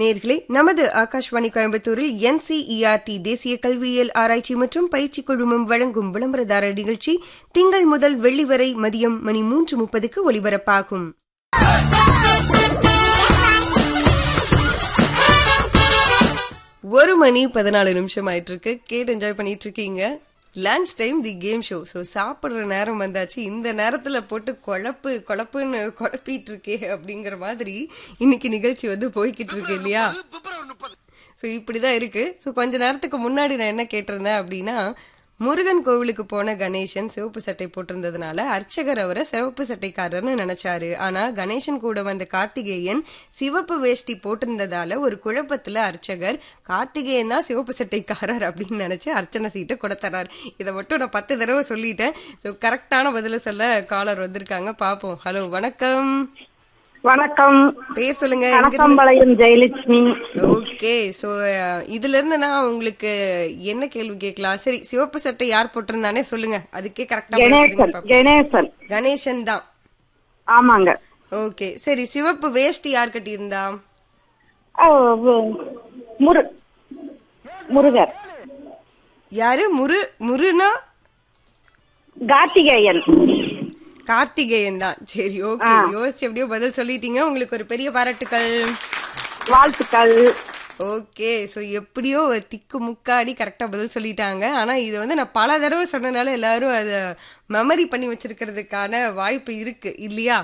நேர்களே நமது ஆகாஷ்வாணி கோயம்புத்தூரில் என்சிஇஆர்டி தேசிய கல்வியியல் ஆராய்ச்சி மற்றும் பயிற்சி குழுமம் வழங்கும் விளம்பரதாரர் நிகழ்ச்சி திங்கள் முதல் வெள்ளி வரை மதியம் மணி மூன்று முப்பதுக்கு ஒலிபரப்பாகும் ஒரு மணி பதினாலு நிமிஷம் ஆயிட்டு இருக்கு கேட்டு என்ஜாய் பண்ணிட்டு இருக்கீங்க lunch time the game show so சாப்பிட்ற நேரம் வந்தாச்சு இந்த நேரத்தில் போட்டு குழப்பு குழப்புன்னு குழப்பிட்டு இருக்கே அப்படிங்கிற மாதிரி இன்னைக்கு நிகழ்ச்சி வந்து போய்கிட்டு இருக்கு இல்லையா ஸோ இப்படி தான் இருக்கு ஸோ கொஞ்ச நேரத்துக்கு முன்னாடி நான் என்ன கேட்டிருந்தேன் அப்படின்னா முருகன் கோவிலுக்கு போன கணேசன் சிவப்பு சட்டை போட்டிருந்ததுனால அர்ச்சகர் அவரை சிவப்பு சட்டைக்காரர்னு நினைச்சாரு ஆனா கணேசன் கூட வந்த கார்த்திகேயன் சிவப்பு வேஷ்டி போட்டிருந்ததால ஒரு குழப்பத்துல அர்ச்சகர் கார்த்திகேயன் தான் சிவப்பு சட்டைக்காரர் அப்படின்னு நினைச்சு அர்ச்சனை சீட்டை கொடுத்துறாரு இதை மட்டும் நான் பத்து தடவை சொல்லிட்டேன் ஸோ கரெக்டான பதில சொல்ல காலர் வந்திருக்காங்க பாப்போம் ஹலோ வணக்கம் வணக்கம் பேர் சொல்லுங்க எங்க இருந்து- கணக்கம்பாளையம் ஜெயலட்சுமி ஓகே சோ இதுல இருந்து நான் உங்களுக்கு என்ன கேள்வி கேட்கலாம் சரி சிவப்பு சட்டை யார் போட்டிருந்தானே சொல்லுங்க அதுக்கே கரெக்டா கணேசன் கணேசன் கணேசன் தான் ஆமாங்க ஓகே சரி சிவப்பு வேஷ்டி யார் கட்டியிருந்தா ஆ, வ- முரு முருகர் யாரு முரு முருனா கார்த்திகேயன் கார்த்திகேயன் தான் சரி ஓகே யோசிச்சு எப்படியோ பதில் சொல்லிட்டீங்க உங்களுக்கு ஒரு பெரிய பாராட்டுக்கள் வாழ்த்துக்கள் ஓகே ஸோ எப்படியோ ஒரு திக்கு முக்காடி கரெக்டாக பதில் சொல்லிட்டாங்க ஆனால் இது வந்து நான் பல தடவை சொன்னனால எல்லாரும் அதை மெமரி பண்ணி வச்சிருக்கிறதுக்கான வாய்ப்பு இருக்கு இல்லையா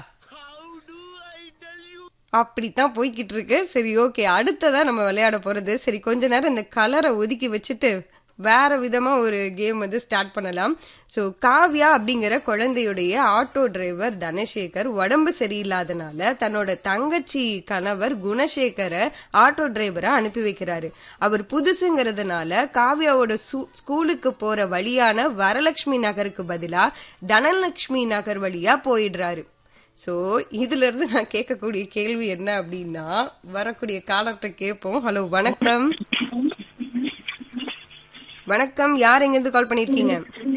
அப்படித்தான் போய்கிட்டு இருக்கு சரி ஓகே அடுத்ததா நம்ம விளையாட போறது சரி கொஞ்ச நேரம் இந்த கலரை ஒதுக்கி வச்சுட்டு வேற விதமா ஒரு கேம் வந்து ஸ்டார்ட் பண்ணலாம் ஸோ காவ்யா அப்படிங்கிற குழந்தையுடைய ஆட்டோ டிரைவர் தனசேகர் உடம்பு சரியில்லாதனால தன்னோட தங்கச்சி கணவர் குணசேகரை ஆட்டோ டிரைவரா அனுப்பி வைக்கிறாரு அவர் புதுசுங்கிறதுனால காவ்யாவோட சு- ஸ்கூலுக்கு போற வழியான வரலட்சுமி நகருக்கு பதிலா தனலட்சுமி நகர் வழியா போயிடுறாரு ஸோ இதுல இருந்து நான் கேட்கக்கூடிய கேள்வி என்ன அப்படின்னா வரக்கூடிய காலத்தை கேட்போம் ஹலோ வணக்கம் வணக்கம் யார் எங்கிருந்து கால் பண்ணிருக்கீங்க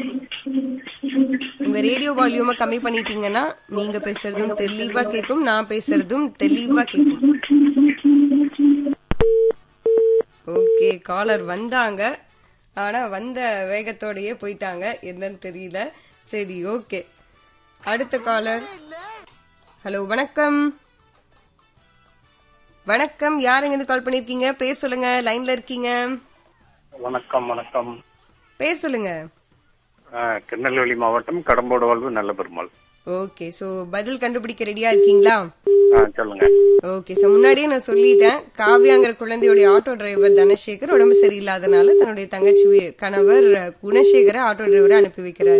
உங்க ரேடியோ வால்யூமை கம்மி பண்ணிட்டீங்கன்னா நீங்க பேசுறதும் தெளிவா கேட்கும் நான் பேசுறதும் தெளிவா கேட்கும் ஓகே காலர் வந்தாங்க ஆனா வந்த வேகத்தோடயே போயிட்டாங்க என்னன்னு தெரியல சரி ஓகே அடுத்த காலர் ஹலோ வணக்கம் வணக்கம் யார் எங்க கால் பண்ணிருக்கீங்க பேர் சொல்லுங்க லைன்ல இருக்கீங்க வணக்கம் வணக்கம் பேர் சொல்லுங்க ஆஹ், திருநெல்வேலி மாவட்டம் கடம்போடு வாழ்வு நல்ல பெருமாள் ஓகே சோ பதில் கண்டுபிடிக்க ரெடியா இருக்கீங்களா ஆ, சொல்லுங்க ஓகே சோ முன்னாடியே நான் சொல்லிட்டேன் காவ்யாங்கிற குழந்தையுடைய ஆட்டோ டிரைவர் தனசேகர் உடம்பு சரியில்லாதனால தன்னுடைய தங்கச்சி கணவர் குணசேகரை ஆட்டோ டிரைவரை அனுப்பி வைக்கிறாரு